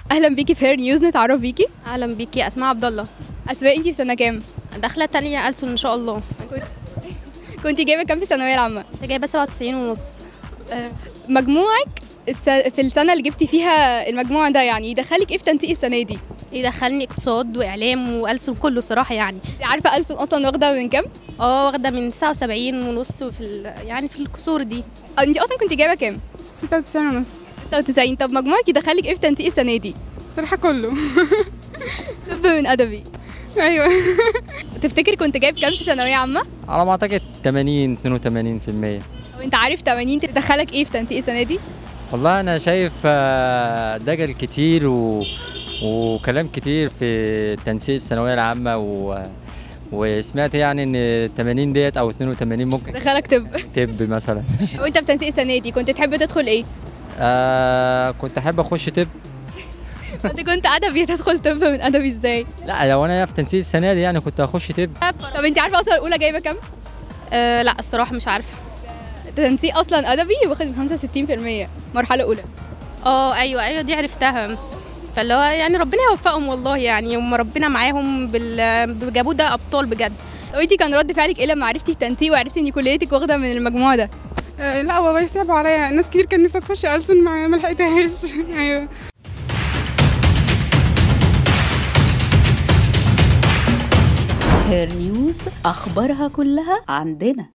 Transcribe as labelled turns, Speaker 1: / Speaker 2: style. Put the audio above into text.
Speaker 1: اهلا بيكي في هير نيوز نتعرف بيكي
Speaker 2: اهلا بيكي اسماء عبد الله
Speaker 1: اسماء انتي في سنه كام
Speaker 2: داخله تانية ألسن ان شاء الله
Speaker 1: كنتي جايبه كام في الثانويه العامه
Speaker 2: كنت جايبه 97 ونص
Speaker 1: آه، مجموعك الس- في السنه اللي جبتي فيها المجموع ده يعني يدخلك ايه في تنسيق السنه دي
Speaker 2: يدخلني اقتصاد واعلام والسن كله صراحه يعني
Speaker 1: انت عارفه ألسن اصلا واخده من كام
Speaker 2: اه واخده من 79 ونص في ال... يعني في الكسور دي
Speaker 1: آه، انتي اصلا كنتي جايبه كام
Speaker 3: 96 ونص
Speaker 1: 96 طب مجموعك يدخلك ايه في تنسيق السنه دي
Speaker 3: بصراحة كله
Speaker 1: طب من ادبي
Speaker 3: أيوة
Speaker 1: تفتكر كنت جايب كام في ثانويه عامه
Speaker 4: على ما اعتقد 80 82%
Speaker 1: او انت عارف 80 تدخلك ايه في تنسيق السنه دي
Speaker 4: والله انا شايف آه، دجل كتير و... وكلام كتير في تنسيق الثانويه العامه و... وسمعت يعني ان 80 ديت او 82 ممكن
Speaker 1: دخلك طب
Speaker 4: تب مثلا
Speaker 1: وانت في تنسيق السنه دي كنت تحب تدخل ايه
Speaker 4: آه كنت احب اخش طب
Speaker 1: انت كنت ادبي تدخل طب من ادبي ازاي
Speaker 4: لا لو انا في تنسيق السنه دي يعني كنت هخش طب
Speaker 1: طب انت عارفه اصلا الاولى جايبه كام
Speaker 2: آه لا الصراحه مش عارفه
Speaker 1: تنسيق اصلا ادبي واخد 65% مرحله اولى
Speaker 2: اه ايوه ايوه دي عرفتها فاللي هو يعني ربنا يوفقهم والله يعني هم ربنا معاهم بال... جابوا ده ابطال بجد
Speaker 1: طب انت كان رد فعلك ايه لما عرفتي التنسيق وعرفتي ان كليتك واخده من المجموع ده
Speaker 3: آه، لا والله صعبوا عليا ناس كتير كان نفسها تخش ألسن ما ما لحقتهاش أيوة
Speaker 5: هير نيوز أخبارها كلها عندنا